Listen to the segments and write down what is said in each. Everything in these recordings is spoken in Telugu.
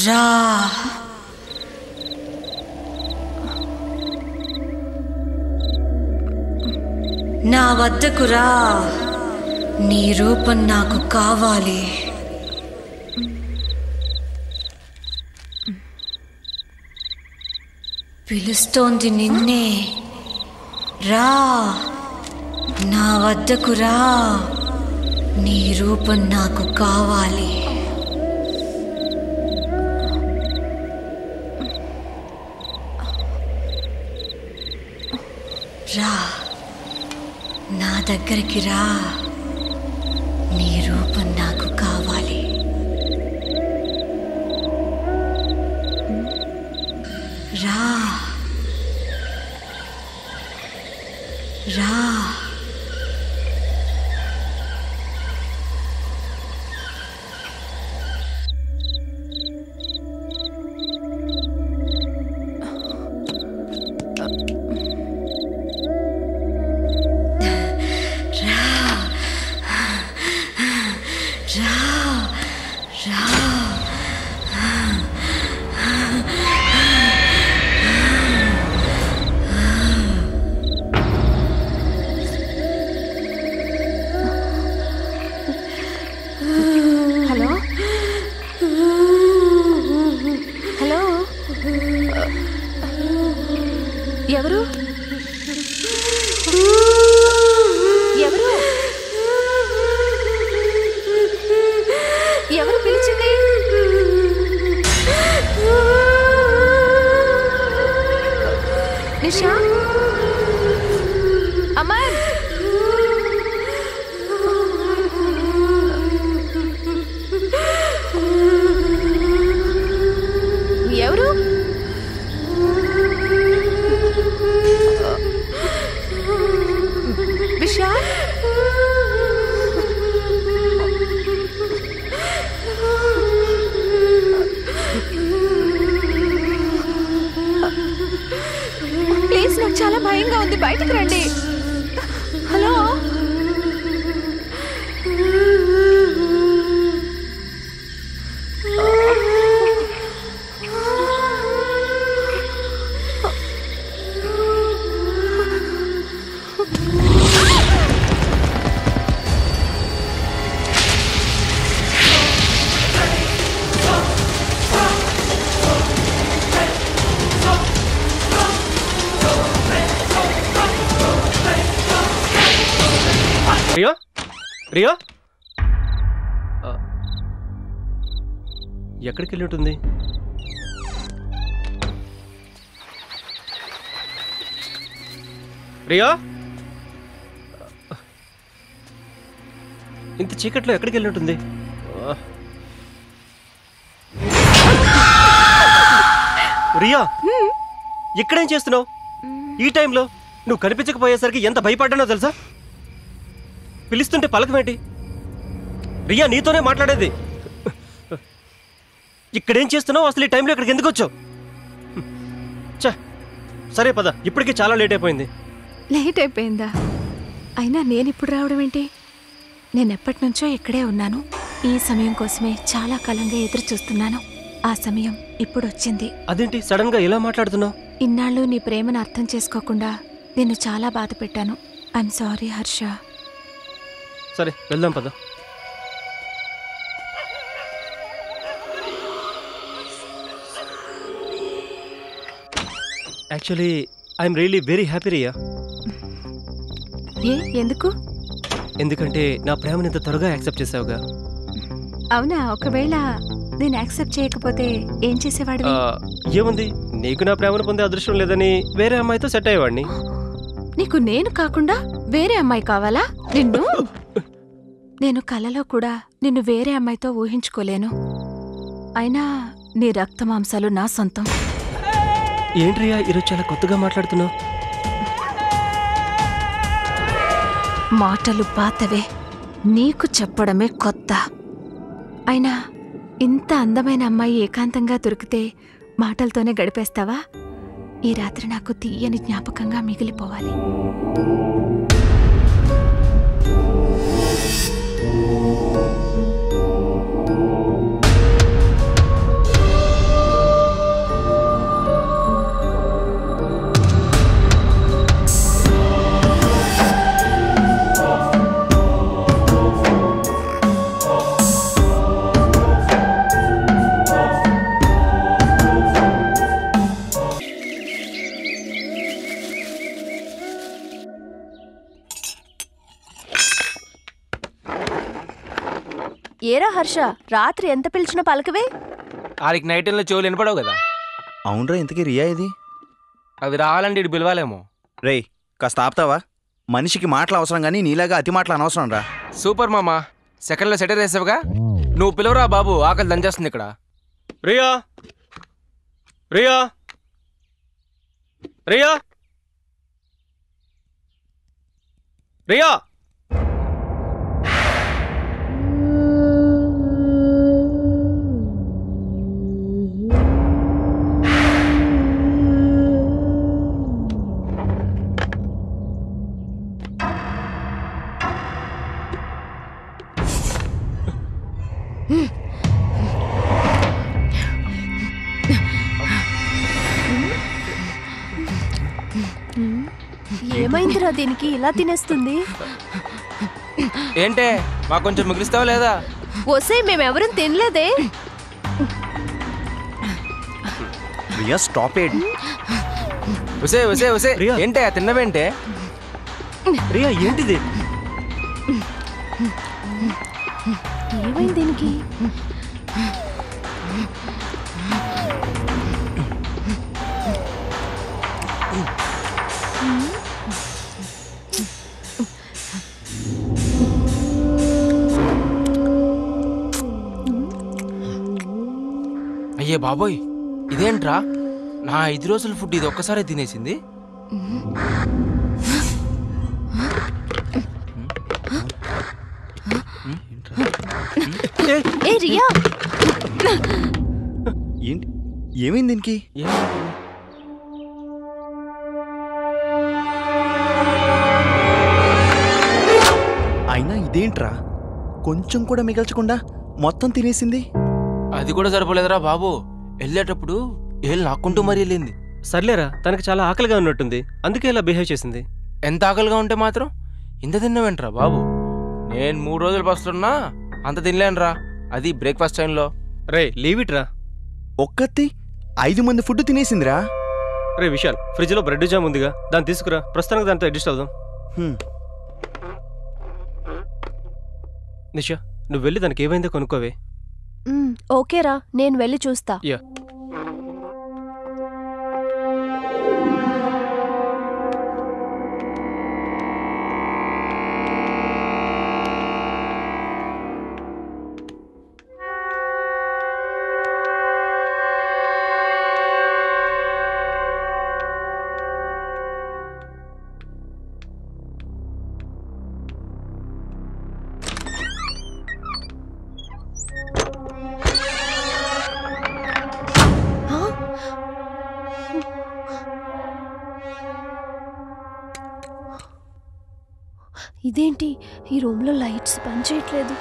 రా నా వద్దకు రా నీ రూపం నాకు కావాలి పిలుస్తోంది నిన్నే రా నా వద్దకు రా నీ రూపం నాకు కావాలి రా నా దగ్గరికి రా నీ రూపం నాకు కావాలి రా రా రా రా హలో హలో ఎవరు ఎవరు ఎవరు పిలిచింది నిషా అమర్ ఎవరు విశాల్ ప్లీజ్ నాకు చాలా భయంగా ఉంది బయటకు రండి హలో రియా రియా ఆ, ఎక్కడికి వెళ్ళి ఉంటుంది రియా ఇంత చీకట్లో ఎక్కడికి వెళ్ళి ఉంటుంది ఆ. రియా ఇక్కడేం చేస్తున్నావు ఈ టైంలో నువ్వు కనిపించకపోయేసరికి ఎంత భయపడ్డానో తెలుసా పిలుస్తుంటే పలకమేంటి రియా నీతోనే మాట్లాడేది ఇక్కడేం చేస్తున్నావు అసలు ఈ టైంలో ఇక్కడికి ఎందుకు వచ్చావు చా సరే పద ఇప్పటికే చాలా లేట్ అయిపోయింది లేట్ అయిపోయిందా అయినా నేను ఇప్పుడు రావడం ఏంటి నేను ఎప్పటి నుంచో ఇక్కడే ఉన్నాను ఈ సమయం కోసమే చాలా కాలంగా ఎదురు చూస్తున్నాను ఆ సమయం ఇప్పుడు వచ్చింది అదేంటి సడన్ గా ఎలా మాట్లాడుతున్నావు ఇన్నాళ్ళు నీ ప్రేమను అర్థం చేసుకోకుండా నిన్ను చాలా బాధ పెట్టాను ఐఎమ్ సారీ హర్ష సరే వెళ్దాం పద actually I'm really very happy Riya ఏ ఎందుకు ఎందుకంటే నా ప్రేమని ఇంత త్వరగా యాక్సెప్ట్ చేసావుగా అవునా ఒకవేళ నేను యాక్సెప్ట్ చేయకపోతే ఏం చేసేవాడివి ఆ, ఏముంది నీకు నా ప్రేమను పొందే అదృష్టం లేదని వేరే అమ్మాయితో సెట్ అయ్యేవాడిని నీకు నేను కాకుండా వేరే అమ్మాయి కావాలా నిన్ను నేను కలలో కూడా నిన్ను వేరే అమ్మాయితో ఊహించుకోలేను అయినా నీ రక్త మాంసాలు నా సొంతం ఏంట్రియా ఈరోజు చాలా కొత్తగా మాట్లాడుతున్నావు మాటలు పాతవే నీకు చెప్పడమే కొత్త అయినా ఇంత అందమైన అమ్మాయి ఏకాంతంగా దొరికితే మాటలతోనే గడిపేస్తావా ఈ రాత్రి నాకు తీయని జ్ఞాపకంగా మిగిలిపోవాలి ఏరా హర్ష రాత్రి ఎంత పిలిచినా పలకవే ఆడికి నైట్ టైంలో చెవులు వినపడవు కదా అవునరా ఇంతకీ రియా ఇది అది రావాలంటే ఇటు పిలవాలేమో రేయ్ కాస్త ఆపుతావా మనిషికి మాటలు అవసరం కానీ నీలాగా అతి మాటలు అనవసరం రా సూపర్ మామా సెకండ్లో సెటర్ వేసావుగా నువ్వు పిలవరా బాబు ఆకలి దంచేస్తుంది ఇక్కడ రియా రియా రియా రియా ఏమైందిరా దీనికి ఇలా తినేస్తుంది ఏంటే మాకు కొంచెం మిగిలిస్తావా లేదా వసే మేమెవరం తినలేదే రియా స్టాప్ ఎయిట్ ఉసే ఉసే ఉసే ప్రియా. ఏంటే తిన్నవేంటే రియా ఏంటిది ఏమైంది దీనికి అయ్యే బాబోయ్ ఇదేంట్రా నా ఐదు రోజుల ఫుడ్ ఇది ఒక్కసారే తినేసింది ఏ రియా ఏంటి ఏమైంది దీనికి ఏమైంది? అయినా ఇదేంట్రా కొంచెం కూడా మిగల్చకుండా మొత్తం తినేసింది అది కూడా సరిపోలేదురా బాబు వెళ్ళేటప్పుడు ఏళ్ళు నాక్కుంటూ మరీ వెళ్ళింది సర్లేరా తనకి చాలా ఆకలిగా ఉన్నట్టుంది అందుకే ఇలా బిహేవ్ చేసింది ఎంత ఆకలిగా ఉంటే మాత్రం ఇంత తిన్నావేంట్రా బాబు నేను మూడు రోజులు బస్సులున్నా అంత తినలేనురా అది బ్రేక్ఫాస్ట్ టైంలో రే లీవ్ ఇట్ రా ఒక్కత్తి ఐదు మంది ఫుడ్ తినేసిందిరా రే విశాల్ ఫ్రిడ్జ్లో బ్రెడ్ జామ్ ఉందిగా దాన్ని తీసుకురా ప్రస్తుతానికి దాంతో అడ్జస్ట్ అవుదాం హ్మ్. నిషా నువ్వు వెళ్ళి దానికి ఏమైందో కొనుక్కోవే మ్, ఓకేరా నేను వెళ్ళి చూస్తా యా ఆ? ఇదేంటి ఈ రూమ్లో లైట్స్ పనిచేయట్లేదు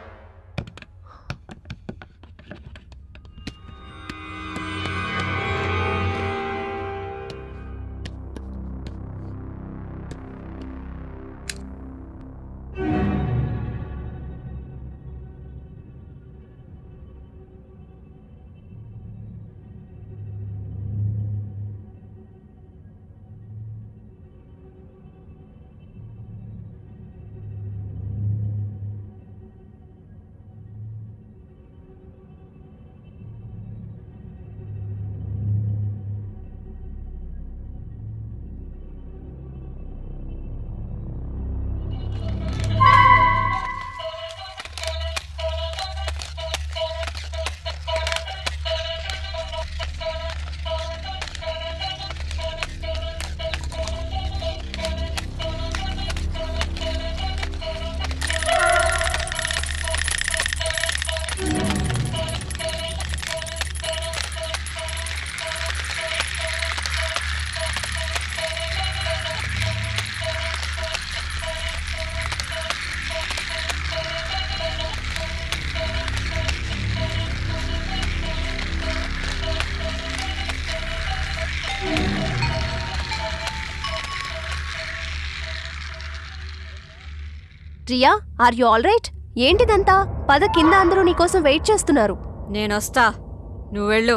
Riya are you all right ఏంటిదంతా పద కింద అందరూ నీకోసం వెయిట్ చేస్తున్నారు నేనొస్తా నువ్వు వెళ్ళు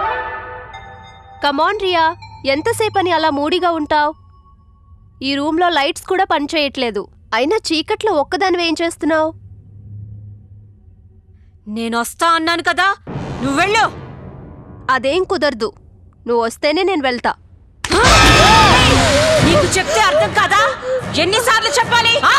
కమాన్ రియా ఎంతసేపని అలా మూడిగా ఉంటావ్ ఈ రూమ్లో లైట్స్ కూడా పనిచేయట్లేదు అయినా చీకట్లో ఒక్కదానివి ఏం చేస్తున్నావు నేనొస్తా అన్నాను కదా నువ్వెళ్ళు అదేం కుదరదు నువ్వు వస్తేనే నేను వెళ్తా నీకు చెప్తే అర్థం కాదా ఎన్నిసార్లు చెప్పాలి ఆ?